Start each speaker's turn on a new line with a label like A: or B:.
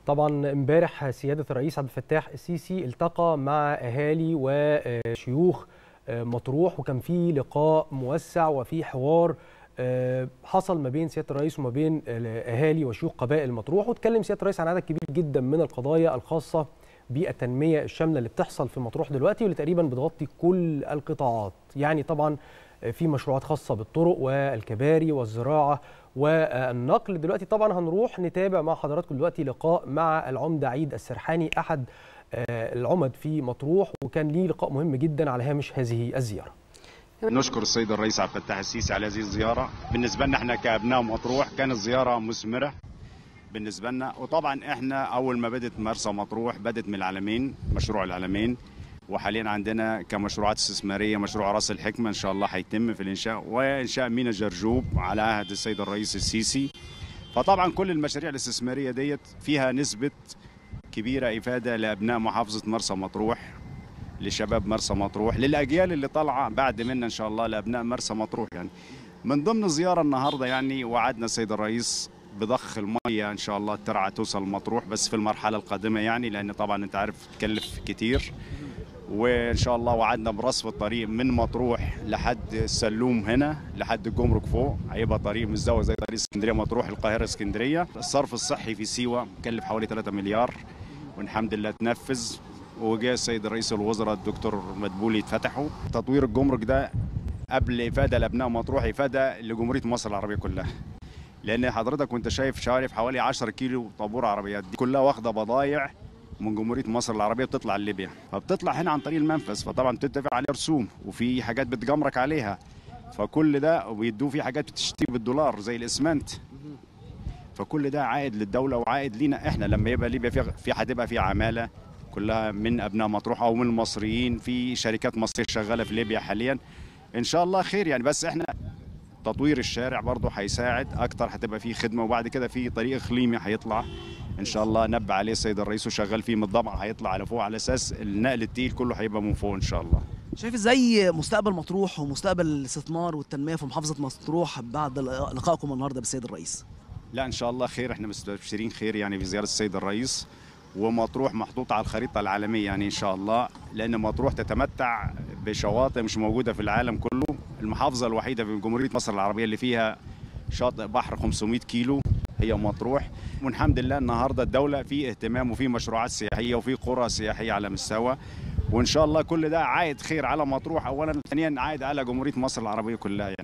A: طبعا امبارح سياده الرئيس عبد الفتاح السيسي التقى مع اهالي وشيوخ مطروح وكان في لقاء موسع وفي حوار حصل ما بين سياده الرئيس وما بين اهالي وشيوخ قبائل مطروح واتكلم سياده الرئيس عن عدد كبير جدا من القضايا الخاصه بالتنميه الشامله اللي بتحصل في مطروح دلوقتي واللي تقريبا بتغطي كل القطاعات يعني طبعا في مشروعات خاصه بالطرق والكباري والزراعه والنقل دلوقتي طبعا هنروح نتابع مع حضراتكم دلوقتي لقاء مع العمده عيد السرحاني احد العمد في مطروح وكان ليه لقاء مهم جدا على هامش هذه الزياره
B: نشكر السيد الرئيس عبد الفتاح السيسي على هذه الزياره بالنسبه لنا احنا كابناء مطروح كانت زياره مثمره بالنسبه لنا وطبعا احنا اول ما بدت مرسى مطروح بدت من العالمين مشروع العالمين وحاليا عندنا كمشروعات استثماريه مشروع راس الحكمه ان شاء الله هيتم في الانشاء وانشاء مينا جرجوب على عهد السيد الرئيس السيسي فطبعا كل المشاريع الاستثماريه ديت فيها نسبه كبيره افاده لابناء محافظه مرسى مطروح لشباب مرسى مطروح للاجيال اللي طالعه بعد منا ان شاء الله لابناء مرسى مطروح يعني من ضمن الزياره النهارده يعني وعدنا السيد الرئيس بضخ الميه ان شاء الله الترعه توصل مطروح بس في المرحله القادمه يعني لان طبعا انت عارف تكلف كتير وان شاء الله وعدنا برصف الطريق من مطروح لحد السلوم هنا لحد الجمرك فوق هيبقى طريق مزدوج زي طريق اسكندريه مطروح القاهره اسكندريه الصرف الصحي في سيوه مكلف حوالي 3 مليار والحمد لله تنفذ وجاء السيد رئيس الوزراء الدكتور مدبولي اتفتحوا تطوير الجمرك ده قبل افاده لابناء مطروح افاده لجمهوريه مصر العربيه كلها لان حضرتك وانت شايف شارف حوالي 10 كيلو طابور عربيات دي كلها واخده بضايع من جمهوريه مصر العربيه بتطلع لليبيا فبتطلع هنا عن طريق المنفذ فطبعا بتدفع عليه رسوم وفي حاجات بتجمرك عليها فكل ده وبيدوه في حاجات بتشتري بالدولار زي الاسمنت فكل ده عائد للدوله وعائد لينا احنا لما يبقى ليبيا في في هتبقى في عماله كلها من ابناء مطروح او من المصريين في شركات مصريه شغاله في ليبيا حاليا ان شاء الله خير يعني بس احنا تطوير الشارع برضه هيساعد اكتر هتبقى فيه خدمه وبعد كده في طريق اقليمي هيطلع ان شاء الله نبه عليه السيد الرئيس وشغال فيه من الضبع هيطلع على فوق على اساس النقل التقيل كله هيبقى من فوق ان شاء الله
C: شايف ازاي مستقبل مطروح ومستقبل الاستثمار والتنميه في محافظه مطروح بعد لقائكم النهارده بالسيد الرئيس
B: لا ان شاء الله خير احنا مستبشرين خير يعني في زياره السيد الرئيس ومطروح محطوطة على الخريطة العالمية يعني إن شاء الله لأن مطروح تتمتع بشواطئ مش موجودة في العالم كله المحافظة الوحيدة في جمهورية مصر العربية اللي فيها شاطئ بحر 500 كيلو هي مطروح والحمد لله النهاردة الدولة في اهتمام وفي مشروعات سياحية وفي قرى سياحية على مستوى وإن شاء الله كل ده عائد خير على مطروح أولا ثانيا عائد على جمهورية مصر العربية كلها يعني